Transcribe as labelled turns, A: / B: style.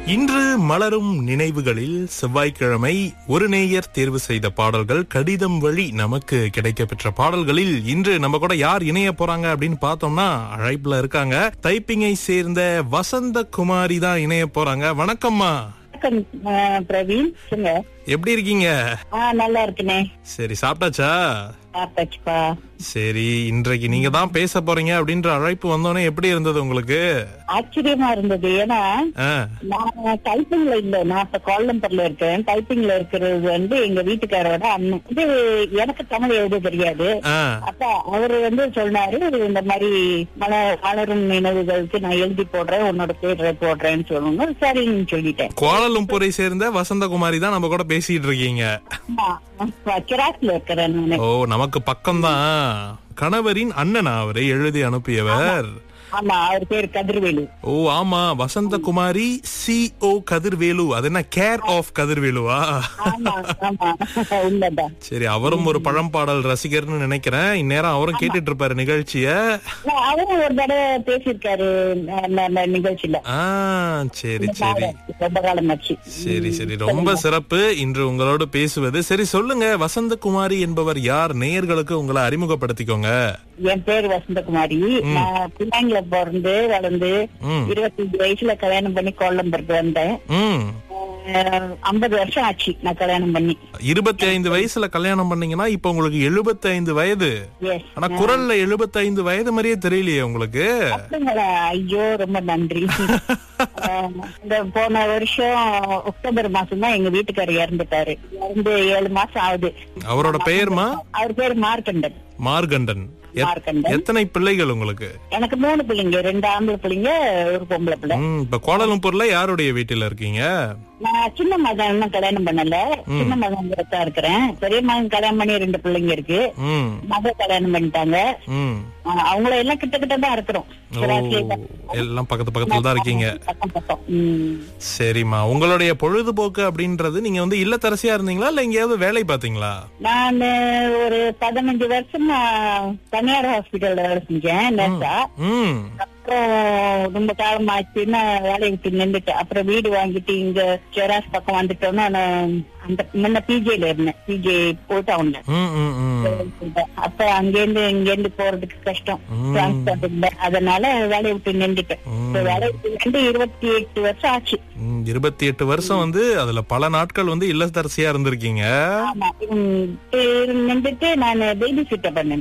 A: இன்று மலரும் நினைவுகளில் செவ்வாய்க்கிழமை ஒரு நேயர் தேர்வு செய்த பாடல்கள் கடிதம் வழி நமக்கு கிடைக்கப்பெற்ற பாடல்களில் இன்று நம்ம கூட யார் இணைய போறாங்க அப்படின்னு பார்த்தோம்னா அழைப்புல இருக்காங்க டைப்பிங்கை சேர்ந்த வசந்த குமாரி தான் இணைய போறாங்க வணக்கம்மா
B: வணக்கம் ஆ, பிரவீன் சொல்லுங்க
A: எப்படி இருக்கீங்க
B: ஆ நல்லா இருக்குனே
A: சரி சாப்பிட்டாச்சா
B: சாப்பிட்டாச்சுப்பா
A: சரி இன்றைக்கு நீங்க தான் பேச போறீங்க அப்படின்ற அழைப்பு வந்தோடனே எப்படி இருந்தது உங்களுக்கு
B: ஆச்சரியமா இருந்தது ஏன்னா
A: ஆ,
B: நான் டைப்பிங்ல இல்ல நான் இப்ப கோலம்பர்ல இருக்கேன் டைப்பிங்ல இருக்கிறது வந்து எங்க வீட்டுக்காரோட அண்ணன் இது எனக்கு தமிழ் எழுத தெரியாது
A: ஆ,
B: அப்ப அவரு வந்து சொன்னாரு இந்த மாதிரி மல மலரும் நினைவுகளுக்கு நான் எழுதி போடுறேன் உன்னோட பேரை போடுறேன்னு சொல்லணும் சரின்னு சொல்லிட்டேன்
A: கோலாலும்பூரை சேர்ந்த வசந்தகுமாரி தான் நம்ம கூட பேசிட்டு இருக்கீங்க
B: ஆமா கிராஸ்ல இருக்கிறேன் நானு
A: ஓ நமக்கு பக்கம்தான் கணவரின் அண்ணனா அவரை எழுதி அனுப்பியவர்
B: ஆமா அவர் பேர் கதிர்வேலு
A: ஓ ஆமா வசந்தகுமாரி சி ஓ கதிர்வேலு அது என்ன கேர் ஆஃப் கதிர்வேலுவா
B: ஆமா ஆமா உண்மைதான்
A: சரி அவரும் ஒரு பழம்பாடல் ரசிகர்னு நினைக்கிறேன் இந்நேரம் அவரும் கேட்டுட்டு இருப்பாரு நிகழ்ச்சிய
B: இல்ல, அவரும் ஒரு தடவை பேசியிருக்காரு ந- ந- ந- நிகழ்ச்சியில
A: ஆ சரி சரி
B: ரொம்ப காலம் ஆச்சு
A: சரி சரி ரொம்ப சிறப்பு இன்று உங்களோடு பேசுவது சரி சொல்லுங்க வசந்தகுமாரி என்பவர் யார் நேயர்களுக்கு உங்களை அறிமுகப்படுத்திக்கோங்க
B: என் பேர் வசந்தகுமாரி நான் பிள்ளைங்கள பிறந்து வளர்ந்து
A: ம்.
B: இருபத்தஞ்சு வயசுல கல்யாணம் பண்ணி கோலம்பருக்கு வந்தேன்
A: ம்
B: ஐம்பது வருஷம் ஆச்சு நான் கல்யாணம் பண்ணி
A: இருபத்தி ஐந்து வயசுல கல்யாணம் பண்ணீங்கன்னா இப்ப உங்களுக்கு 75 வயது
B: எஸ்
A: ஆனா குரல்ல 75 வயது மாதிரியே தெரியலையே உங்களுக்கு
B: அப்படிங்களா ஐயோ ரொம்ப நன்றி அஹ், இந்த போன வருஷம் அக்டோபர் மாசம் தான் எங்க வீட்டுக்காரர் இறந்துட்டாரு இறந்து ஏழு மாசம் ஆகுது
A: அவரோட பெயர்மா
B: அவர் பேர் மார்க்கண்டன்
A: மார்கண்டன் எத்-
B: மார்க்கண்டன்
A: எத்தனை பிள்ளைகள் உங்களுக்கு
B: எனக்கு மூணு பிள்ளைங்க ரெண்டு ஆம்பளை பிள்ளைங்க ஒரு பொம்பளை பிள்ளை
A: ம், இப்ப கோலாலம்பூர்ல யாருடைய வீட்டுல இருக்கீங்க
B: நான் சின்ன மகன் இன்னும் கல்யாணம் பண்ணல சின்ன மகன் தான் இருக்கிறேன் பெரிய மகன் கல்யாணம் பண்ணி ரெண்டு பிள்ளைங்க இருக்கு
A: ம்
B: மக கல்யாணம் பண்ணிட்டாங்க
A: ம்
B: அஹ் அவங்கள எல்லாம் கிட்ட கிட்ட தான் இருக்கிறோம்
A: ஓ
B: சராசரி தான்.
A: எல்லாம் பக்கத்து பக்கத்துல தான் இருக்கீங்க
B: பக்கம் பக்கம் உம்.
A: சரிம்மா உங்களுடைய பொழுதுபோக்கு அப்படின்றது நீங்க வந்து இல்லத்தரசியா இருந்தீங்களா இல்ல எங்கேயாவது வேலை பாத்தீங்களா
B: நான் ஒரு பதினஞ்சு வருஷமா தனியார் ஹாஸ்பிட்டல்ல வேலை செஞ்சேன் நர்ஸா
A: ம்
B: அப்புறம் ரொம்ப காலம் ஆச்சுன்னா வேலையை விட்டு நின்றுட்டேன் அப்புறம் வீடு வாங்கிட்டு இங்க செராஸ் பக்கம் வந்துட்டோம்னா நான் அந்த முன்ன பிஜேல இருந்தேன் பிஜே போட்டு அவன்ல
A: ம் ம் ம்
B: அப்ப அங்கேருந்து இங்கேருந்து போறதுக்கு கஷ்டம்
A: ம்.
B: டிரான்ஸ்போர்ட் இல்ல அதனால வேலையை விட்டு நின்றுட்டேன் இப்ப வேலையை விட்டு நின்று இருபத்தி எட்டு வருஷம் ஆச்சு
A: ம், இருபத்தி எட்டு வருஷம் வந்து அதுல பல நாட்கள் வந்து இல்லத்தரசியா இருந்திருக்கீங்க
B: ஆமா நின்றுட்டு நான் பேபி சிட்டர் பண்ணேன்